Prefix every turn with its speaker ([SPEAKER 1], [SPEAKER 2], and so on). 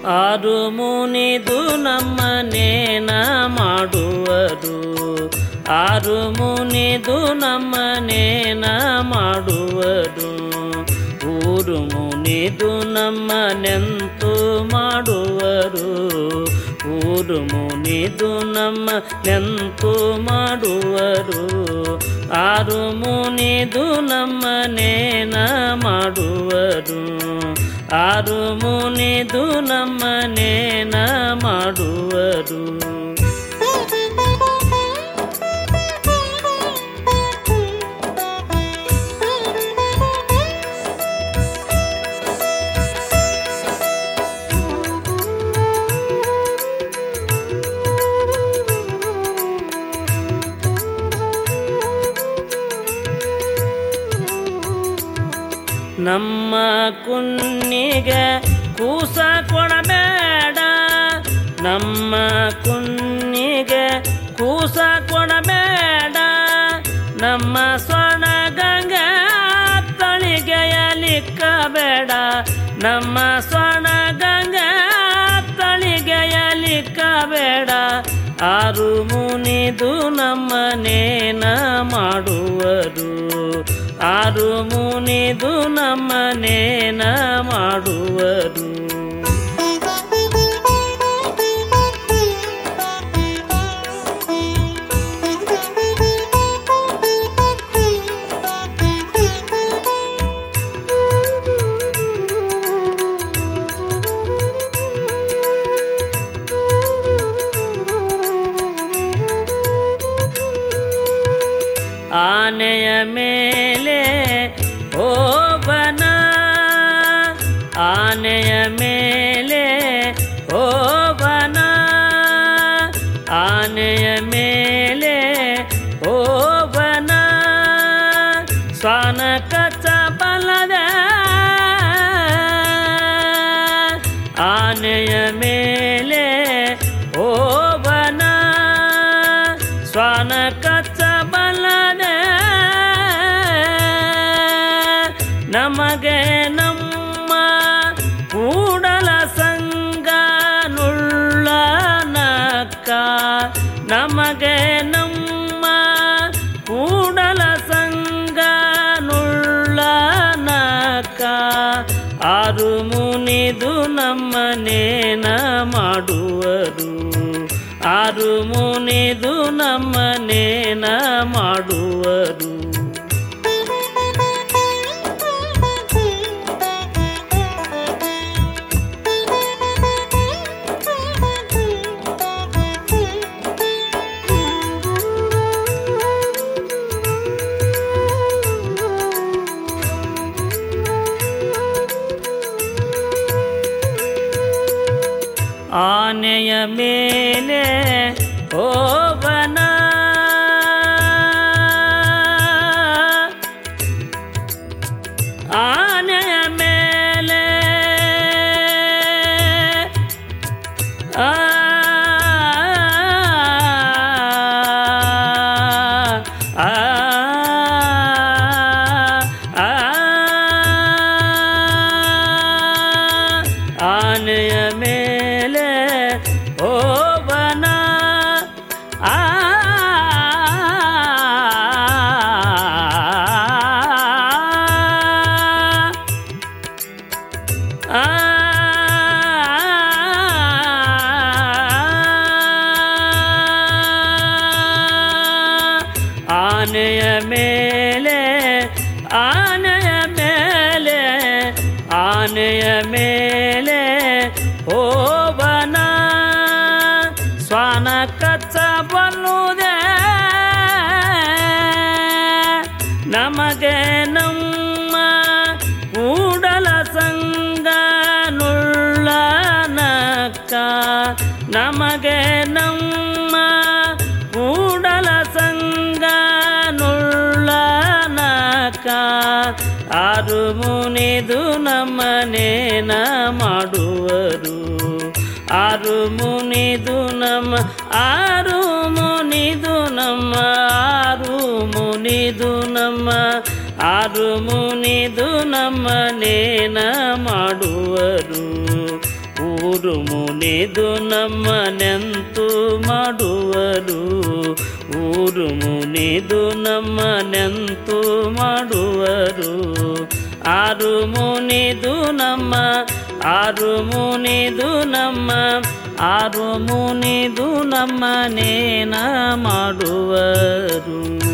[SPEAKER 1] ಆರು ಮುನಿದು ನಮ್ಮನೇನ ಮಾಡುವರು ಆರು ಮುನಿದು ನಮ್ಮನೇನ ಮಾಡುವರು ಊರು ಮುನಿದು ನಮ್ಮನೆಂತು ಮಾಡುವರು ಊರು ಮುನಿದು ನಮ್ಮ ನೆಂತು ಮಾಡುವರು ಆರು ಮುನಿದು ನಮ್ಮನೇನ ಮಾಡುವರು ಆರು ಮುನಿದು ನಮ್ಮನೇನ ಮಾಡುವರು ನಮ್ಮ ಕುನ್ನಿಗೆ ಕೂಸ ಕೊಡಬೇಡ ನಮ್ಮ ಕುನ್ನಿಗೆ ಕೂಸ ಕೊಡಬೇಡ ನಮ್ಮ ಸ್ವರ್ಣ ಗಂಗೆ ತಳಿಗೆಯಲಿಕ್ಕಬೇಡ ನಮ್ಮ ಸ್ವರ್ಣ ಗಂಗೆ ತಳಿಗೆಯಲಿಕ್ಕಬೇಡ ಆರು ಮುನಿದು ನಮ್ಮನೇನ ಮಾಡುವರು ಆರು ಮುನಿದು ನಮ್ಮನೇನ ಮಾಡುವರು ಆನೆಯ ಮೇಲೆ ಹೋಬನ ಆನೆಯ ಮೇಲೆ ಹೋಬನ ಆನೆಯ ಮೇಲೆ ಹೋಬನ ಸ್ವಾನ ಕಚ್ಚ ಬಲದ ಆನೆಯ ಮೇಲೆ ಹೋಬನ ಸ್ವಾನ ಕಚ್ಚ ಬಲದ ನಮಗೆ ನಮ್ಮ ಕೂಡಲ ಸಂಗ ನುಳ್ಳ ನಕ್ಕ ನಮಗೆ ನಮ್ಮ ಕೂಡಲ ಸಂಗ ನುಳ್ಳ ನಕ್ಕ ಆರು ಮುನಿದು ನಮ್ಮನೇನ ಮಾಡುವರು ಆರು ಮುನಿದು ನಮ್ಮನೇನ ಮಾಡುವರು ಆನೆಯ ಮೇಲೆ ಹೋಬನ ಆನೆಯ ಮೇಲೆ ಆ ಆ ಆ ಆನೆಯ ಮೇಲೆ ಹೋಬನ ಆ ಆ ಆನೆಯ ಮೇಲೆ ಆನೆಯ ಮೇಲೆ ಆನೆಯ ಮೇಲೆ ಹೋಬನ ಸ್ವಾನ ಕಚ್ಚ ಬಲ್ಲುವುದೇ ನಮಗೆ ನಮ್ಮ ಕೂಡಲ ಸಂಗ ನುಳ್ಳ ನಕ್ಕ ನಮಗೆ ನಮ್ಮ ಕೂಡಲ ಸಂಗ ನುಳ್ಳ ನಕ್ಕ ಆರು ಮುನಿದು ನಮ್ಮನೇನ ಮಾಡುವರು ಆರು ಮುನಿದು ನಮ್ಮ ಆರು ಮುನಿದು ನಮ್ಮ ಆರು ಮುನಿದು ನಮ್ಮ ಆರು ಮುನಿದು ನಮ್ಮನೇನ ಮಾಡುವರು ಊರು ಊರು ಮುನಿದು ನಮ್ಮ ನೆಂತು ಮಾಡುವರು ಊರು ಮುನಿದು ನಮ್ಮ ನೆಂತು ಮಾಡುವರು ಆರು ಮುನಿದು ನಮ್ಮ ಆರು ಮುನಿದು ನಮ್ಮ ಆರು ಮುನಿದು ನಮ್ಮ ನೇನ ಮಾಡುವರು